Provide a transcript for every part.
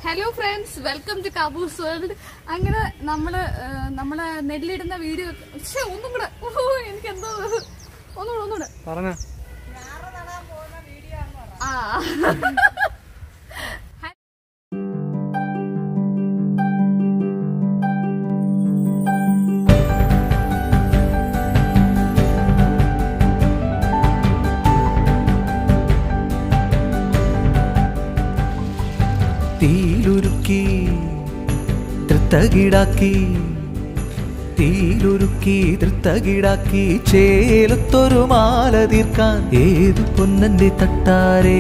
Hello friends welcome to Kaboos world അങ്ങനെ നമ്മള് ആ, നമ്മളെ നെല്ലിടുന്ന വീഡിയോ പക്ഷേ ഒന്നും കൂടെ ഓ എനിക്ക് എന്തോ ഒന്നുകൂടെ ഒന്നുകൂടെ പറഞ്ഞ ആ തീയിലുരുക്കി തൃത്തകിടാക്കി തീയിലുരുക്കി തൃത്തകിടാക്കി ചേലത്തൊരു മാല തീർക്കാൻ ഏതു പൊന്നന്റെ തട്ടാരേ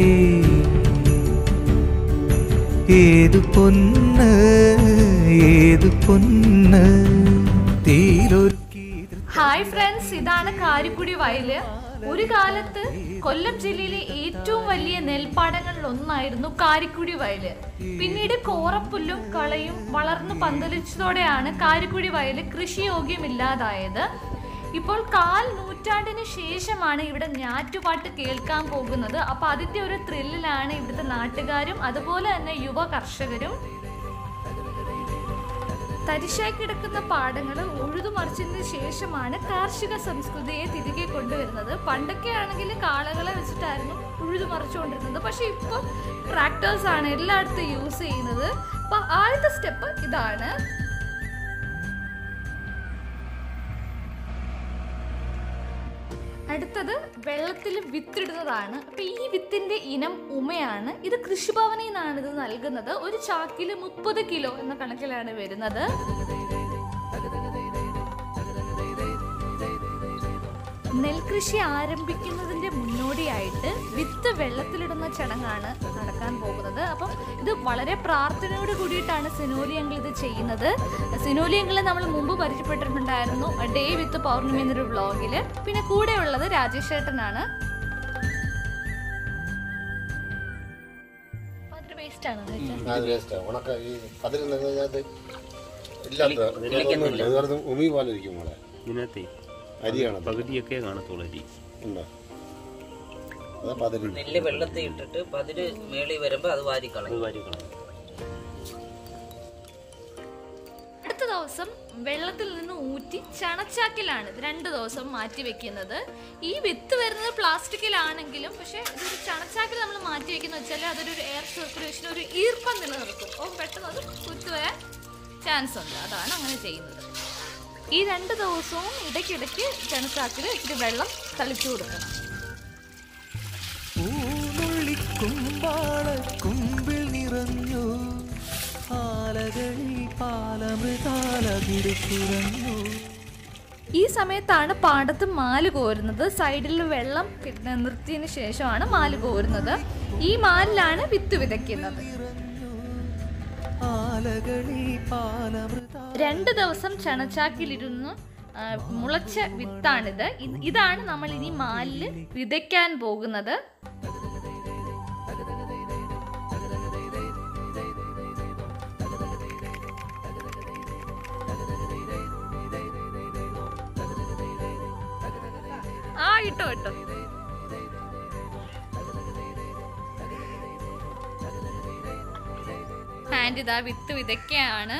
ഏതു പൊന്ന് ഏതു പൊന്ന് തീയിലൊരുക്കി ഹായ് ഫ്രണ്ട്സ് ഇതാണ് കാരിക്കുടി വയല് ഒരു കാലത്ത് കൊല്ലം ജില്ലയിലെ ഏറ്റവും വലിയ നെൽപ്പാടങ്ങളിൽ ഒന്നായിരുന്നു കാരിക്കുടി വയല് പിന്നീട് കോറപ്പുല്ലും കളയും വളർന്നു പന്തലിച്ചതോടെയാണ് കാരിക്കുടി വയല് കൃഷിയോഗ്യമില്ലാതായത് ഇപ്പോൾ കാൽ നൂറ്റാണ്ടിന് ശേഷമാണ് ഇവിടെ ഞാറ്റുപാട്ട് കേൾക്കാൻ പോകുന്നത് അപ്പൊ അതിന്റെ ഒരു ത്രില്ലിലാണ് ഇവിടുത്തെ നാട്ടുകാരും അതുപോലെ തന്നെ യുവ കർഷകരും തരിശായി കിടക്കുന്ന പാടങ്ങൾ ഉഴുതുമറിച്ചതിന് ശേഷമാണ് കാർഷിക സംസ്കൃതിയെ തിരികെ കൊണ്ടുവരുന്നത് പണ്ടൊക്കെ ആണെങ്കിൽ കാളകളെ വെച്ചിട്ടായിരുന്നു ഉഴുതുമറിച്ചുകൊണ്ടിരുന്നത് പക്ഷെ ഇപ്പോൾ ട്രാക്ടേഴ്സ് ആണ് എല്ലായിടത്തും യൂസ് ചെയ്യുന്നത് അപ്പൊ ആദ്യത്തെ സ്റ്റെപ്പ് ഇതാണ് അടുത്തത് വെള്ളത്തിൽ വിത്തിടുന്നതാണ് അപ്പൊ ഈ വിത്തിന്റെ ഇനം ഉമയാണ് ഇത് കൃഷിഭവനിൽ നിന്നാണ് ഇത് നൽകുന്നത് ഒരു ചാക്കില് മുപ്പത് കിലോ എന്ന കണക്കിലാണ് വരുന്നത് നെൽകൃഷി ആരംഭിക്കുന്നതിന്റെ മുന്നോടിയായിട്ട് വിത്ത് വെള്ളത്തിലിടുന്ന ചടങ്ങാണ് നടക്കാൻ പോകുന്നത് അപ്പം ഇത് വളരെ പ്രാർത്ഥനയോട് കൂടിയിട്ടാണ് സിനോലിയങ്ങൾ ഇത് ചെയ്യുന്നത് സിനോലിയങ്ങളെ നമ്മൾ മുമ്പ് പരിചയപ്പെട്ടിട്ടുണ്ടായിരുന്നു ഡേ വിത്ത് പൗർണമി എന്നൊരു വ്ളോഗില് പിന്നെ കൂടെയുള്ളത് രാജേഷ് ചേട്ടനാണ് അതൊരു വേസ്റ്റ് ആണ് അത് വേസ്റ്റ് ഉണക്ക ഈ പതിനൊന്നതിനകത്ത് ഇല്ലാത്ത ഒന്നുമില്ല ഇതുവരെ ഉമി പോലെ ഇരിക്കും മോളെ ഇതിനകത്തെ അരിയാണ് പകുതിയൊക്കെ കാണത്തുള്ളൂ അരി ഉണ്ടോ അതാ പതിരുണ്ട് നെല്ല് വെള്ളത്തിൽ ഇട്ടിട്ട് പതിര് മേളി വരുമ്പോ അത് അത് വാരിക്കളയും വാരി കളയും അടുത്ത ദിവസം വെള്ളത്തിൽ നിന്ന് ഊറ്റി ചണച്ചാക്കിലാണ് ഇത് രണ്ട് ദിവസം മാറ്റി വെക്കുന്നത് ഈ വിത്ത് വരുന്നത് പ്ലാസ്റ്റിക്കിലാണെങ്കിലും പക്ഷെ ഇതൊരു ചണച്ചാക്കിൽ നമ്മൾ മാറ്റി വെക്കുന്ന വെച്ചാൽ അതൊരു എയർ സർക്കുലേഷൻ ഒരു ഈർപ്പം നിലനിർത്തും അപ്പം പെട്ടെന്ന് അത് കുത്തു വരാൻ ചാൻസ് ഉണ്ട് അതാണ് അങ്ങനെ ചെയ്യുന്നത് ഈ രണ്ട് ദിവസവും ഇടയ്ക്കിടയ്ക്ക് ചണച്ചാക്കിൽ ഇച്ചിരി വെള്ളം തളിച്ചു കൊടുക്കണം പൂനുള്ളിക്കുമ്പാള കുമ്പിൽ നിറഞ്ഞു ആലകളിൽ പാലമൃതാലകിടക്കുറഞ്ഞു ഈ സമയത്താണ് പാടത്ത് മാല് കോരുന്നത് സൈഡിൽ വെള്ളം കിട്ടുന്ന നിർത്തിയതിന് ശേഷമാണ് മാല് കോരുന്നത് ഈ മാലിലാണ് വിത്ത് വിതയ്ക്കുന്നത് ആലകളിൽ പാലമൃത രണ്ട് ദിവസം ചണച്ചാക്കിലിരുന്ന് ആ, മുളച്ച വിത്താണിത് ഇത് ഇതാണ് നമ്മൾ ഇനി മാലില് വിതയ്ക്കാൻ പോകുന്നത് ആ ഇട്ടോ ഇട്ടോ ഹാൻഡ് ഇതാ വിത്ത് വിതയ്ക്കുകയാണ്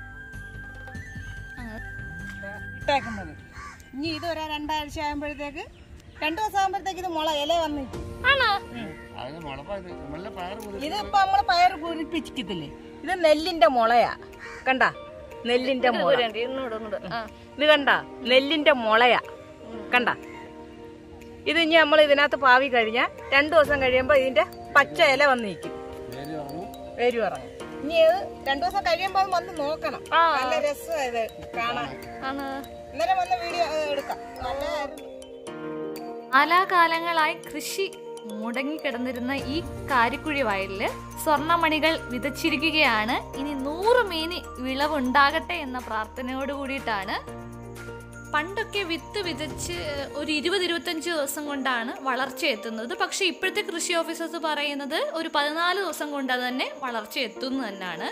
ഇട്ടേക്കുന്നത് ഇനി ഇത് ഒരു രണ്ടാഴ്ച ആകുമ്പോഴത്തേക്ക് രണ്ടു ദിവസം ആകുമ്പോഴത്തേക്ക് ഇത് മുള ഇല വന്ന് ആണോ അതിന് മുളപ്പ ഇത് നമ്മളെ പയർ ഇത് ഇപ്പൊ നമ്മള് പയർ പൂരിപ്പിച്ചിട്ടില്ലേ ഇത് നെല്ലിന്റെ മുളയാ കണ്ട നെല്ലിന്റെ മുള ഒന്നുകൂടെ ഒന്നുകൂടെ ആ ഇത് കണ്ട നെല്ലിന്റെ മുളയാ കണ്ട ഇത് ഇനി നമ്മൾ ഇതിനകത്ത് പാവി കഴിഞ്ഞാൽ രണ്ടു ദിവസം കഴിയുമ്പോ ഇതിന്റെ പച്ച ഇല വന്ന് നിൽക്കും വേര് ഇറങ്ങും ഇനി ഇത് രണ്ടു ദിവസം കഴിയുമ്പോ അത് വന്ന് നോക്കണം നല്ല രസമാണ് ഇത് കാണാൻ ആണ് ഇന്നലെ വന്ന വീഡിയോ എടുക്കാം നല്ലതായിരുന്നു കാലാകാലങ്ങളായി കൃഷി മുടങ്ങിക്കിടന്നിരുന്ന ഈ കാരിക്കുഴി വയലില് സ്വർണ്ണമണികൾ വിതച്ചിരിക്കുകയാണ് ഇനി നൂറ് മീനി വിളവുണ്ടാകട്ടെ എന്ന പ്രാർത്ഥനയോട് കൂടിയിട്ടാണ് പണ്ടൊക്കെ വിത്ത് വിതച്ച് ഒരു ഇരുപത് ഇരുപത്തഞ്ച് ദിവസം കൊണ്ടാണ് വളർച്ച എത്തുന്നത് പക്ഷെ ഇപ്പോഴത്തെ കൃഷി ഓഫീസേഴ്സ് പറയുന്നത് ഒരു പതിനാല് ദിവസം കൊണ്ട് തന്നെ വളർച്ച എത്തുന്നു തന്നെയാണ്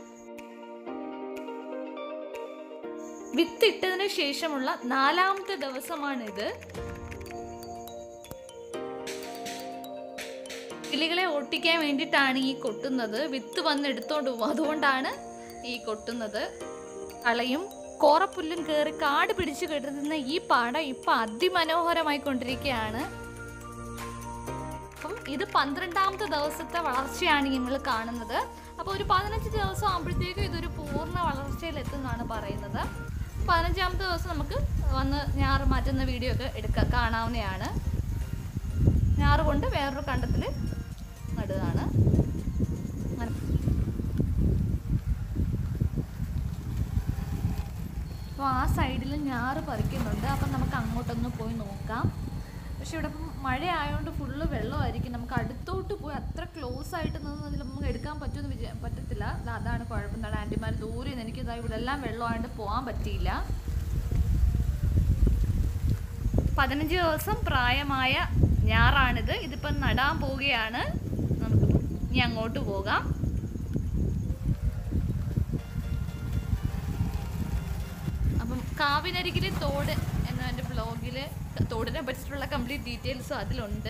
വിത്തിട്ടതിന് ശേഷമുള്ള നാലാമത്തെ ദിവസമാണിത് കിളികളെ ഒട്ടിക്കാൻ വേണ്ടിയിട്ടാണ് ഈ കൊട്ടുന്നത് വിത്ത് വന്ന് എടുത്തോണ്ട് പോകും അതുകൊണ്ടാണ് ഈ കൊട്ടുന്നത് കളയും കോറപ്പുല്ലും കയറി കാട് പിടിച്ചു കിടക്കുന്ന ഈ പാടം ഇപ്പൊ അതിമനോഹരമായി കൊണ്ടിരിക്കുകയാണ് അപ്പം ഇത് പന്ത്രണ്ടാമത്തെ ദിവസത്തെ വളർച്ചയാണ് നിങ്ങൾ കാണുന്നത് അപ്പോൾ ഒരു പതിനഞ്ച് ദിവസം ആകുമ്പോഴത്തേക്കും ഇതൊരു പൂർണ്ണ വളർച്ചയിൽ എത്തുമെന്നാണ് പറയുന്നത് പതിനഞ്ചാമത്തെ ദിവസം നമുക്ക് വന്ന് ഞാറ് മാറ്റുന്ന വീഡിയോ ഒക്കെ എടുക്കാം കാണാവുന്നതാണ് ഞാറ് കൊണ്ട് വേറൊരു കണ്ടത്തിൽ നടുകയാണ് അങ്ങനെ. അപ്പോൾ ആ സൈഡിൽ ഞാറ് പറിക്കുന്നുണ്ട് അപ്പം നമുക്ക് അങ്ങോട്ടൊന്ന് പോയി നോക്കാം പക്ഷെ ഇവിടെ ഇപ്പം മഴ ആയതുകൊണ്ട് ഫുള്ള് വെള്ളമായിരിക്കും നമുക്ക് അടുത്തോട്ട് പോയി അത്ര ക്ലോസ് ആയിട്ട് നിന്ന് നമുക്ക് എടുക്കാൻ പറ്റുമെന്ന് വിചാ പറ്റത്തില്ല ദാ അതാണ് കുഴപ്പം എന്താണ് ആൻറ്റിമാർ ദൂരെ നിന്ന് എനിക്ക് ഇതാ ഇവിടെ എല്ലാം വെള്ളമായതുകൊണ്ട് പോകാൻ പറ്റിയില്ല പതിനഞ്ച് ദിവസം പ്രായമായ ഞാറാണിത് ഇതിപ്പം നടാൻ പോവുകയാണ് നമുക്ക് ഇനി അങ്ങോട്ട് പോകാം അപ്പം കാവിനരികിലെ തോട് എന്ന എൻ്റെ ബ്ലോഗിൽ തോടിനെ പറ്റിയിട്ടുള്ള കംപ്ലീറ്റ് ഡീറ്റെയിൽസും അതിലുണ്ട്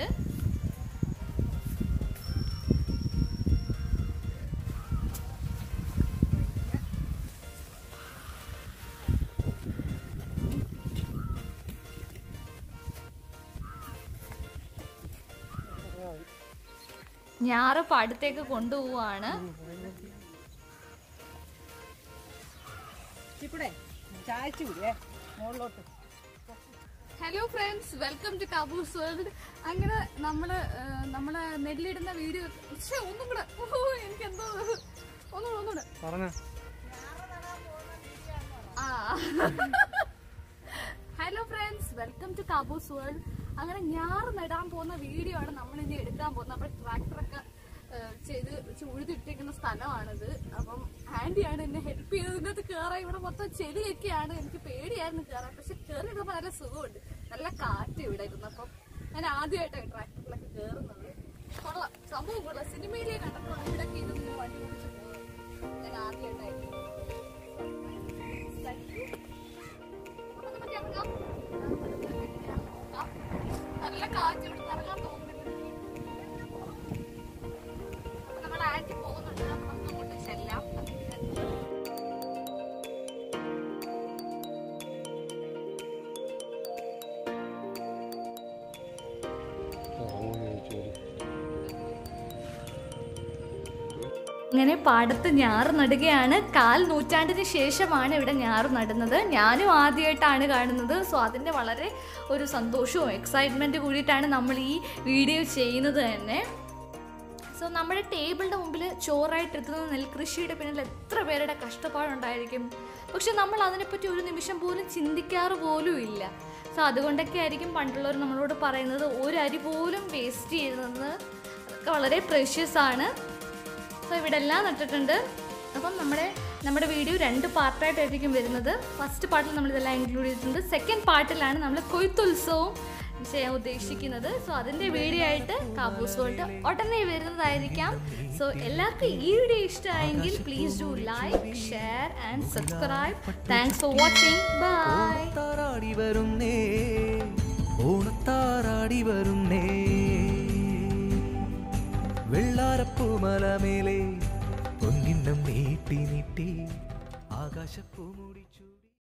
ഞാറ് പാടത്തേക്ക് കൊണ്ടുപോവാണ് ചിക്കുടെ ചായച്ചു വിടേ മുകളിലോട്ട് hello friends welcome to Kaboos world അങ്ങനെ നമ്മള് ഏഹ്, നമ്മള് നെല്ലിടുന്ന വീഡിയോ പക്ഷെ ഒന്നും കൂടെ ഓ, എനിക്കെന്തോ ഒന്നുകൂടെ ഒന്നുകൂടെ പറഞ്ഞ ആ hello friends welcome to Kaboos world അങ്ങനെ ഞാറ് നടാൻ പോകുന്ന വീഡിയോ ആണ് നമ്മൾ ഇനി എടുക്കാൻ പോകുന്നത് അപ്പോൾ ട്രാക്ടറൊക്കെ ചെയ്ത് ഉഴുതിട്ടിരിക്കുന്ന സ്ഥലമാണിത് അപ്പം ആന്റിയാണ് എന്നെ ഹെൽപ്പ് ചെയ്തത് ഇതിനകത്ത് കയറാൻ ഇവിടെ മൊത്തം ചെടിയൊക്കെയാണ് എനിക്ക് പേടിയായിരുന്നു കയറാൻ പക്ഷെ കയറി ഇടുമ്പോൾ നല്ല സുഖമുണ്ട് നല്ല കാറ്റ് ഇവിടെ ഇരുന്നു അപ്പം ഞാൻ ആദ്യമായിട്ടാണ് ട്രാക്ടറിലൊക്കെ കയറുന്നത് കൊള്ളാം സംഭവം കൊള്ളാം സിനിമയിലേ കണ്ടപ്പോൾ ഇവിടെ ഇരുന്ന് വണ്ടി ഓടിച്ച് പോകുന്നത് ഞാൻ ആദ്യമായിട്ടായിരുന്നു അപ്പൊ നമുക്ക് ഇറങ്ങാം. നല്ല കാറ്റ് ഇവിടെ ഇറങ്ങാൻ തോന്നുന്നുണ്ട് അപ്പൊ നമ്മൾ ആന്റി പോകുന്നുണ്ട് അപ്പൊ നമുക്ക് അങ്ങോട്ട് ചെല്ലാം ഇങ്ങനെ പാടത്ത് ഞാറ് നടുകയാണ് കാൽ നൂറ്റാണ്ടിന് ശേഷമാണ് ഇവിടെ ഞാറ് നടുന്നത് ഞാനും ആദ്യമായിട്ടാണ് കാണുന്നത് സോ അതിൻ്റെ വളരെ ഒരു സന്തോഷവും എക്സൈറ്റ്മെൻറ്റ് കൂടിയിട്ടാണ് നമ്മൾ ഈ വീഡിയോ ചെയ്യുന്നത് തന്നെ സോ നമ്മുടെ ടേബിളിൻ്റെ മുമ്പിൽ ചോറായിട്ട് എത്തുന്ന നെൽകൃഷിയുടെ പിന്നിൽ എത്ര പേരുടെ കഷ്ടപ്പാടുണ്ടായിരിക്കും പക്ഷെ നമ്മൾ അതിനെപ്പറ്റി ഒരു നിമിഷം പോലും ചിന്തിക്കാറ് പോലും ഇല്ല സോ അതുകൊണ്ടൊക്കെ ആയിരിക്കും പണ്ടുള്ളവർ നമ്മളോട് പറയുന്നത് ഒരു അരി പോലും വേസ്റ്റ് ചെയ്യുന്നത് അതൊക്കെ വളരെ പ്രഷ്യസ് ആണ് സോ ഇവിടെ എല്ലാം നട്ടിട്ടുണ്ട് അപ്പം നമ്മുടെ നമ്മുടെ വീഡിയോ രണ്ട് പാർട്ടായിട്ടായിരിക്കും വരുന്നത് ഫസ്റ്റ് പാർട്ടിൽ നമ്മൾ ഇതെല്ലാം ഇൻക്ലൂഡ് ചെയ്തിട്ടുണ്ട് സെക്കൻഡ് പാർട്ടിലാണ് നമ്മൾ കൊയ്ത്തുത്സവം ചെയ്യാൻ ഉദ്ദേശിക്കുന്നത് സോ അതിൻ്റെ വീഡിയോ ആയിട്ട് കാബൂസ് വേൾഡ് ഉടനെ വരുന്നതായിരിക്കാം സോ എല്ലാവർക്കും ഈ വീഡിയോ ഇഷ്ടമായെങ്കിൽ please do like share and subscribe thanks for watching bye ഓണത്താറാടി വരുന്നേ ഓണത്താറാടി വരുന്നേ വെള്ളാരപ്പൂമല മേലെ പൊന്നിന്നം നീട്ടി നീട്ടി ആകാശപ്പൂ മുടിച്ചു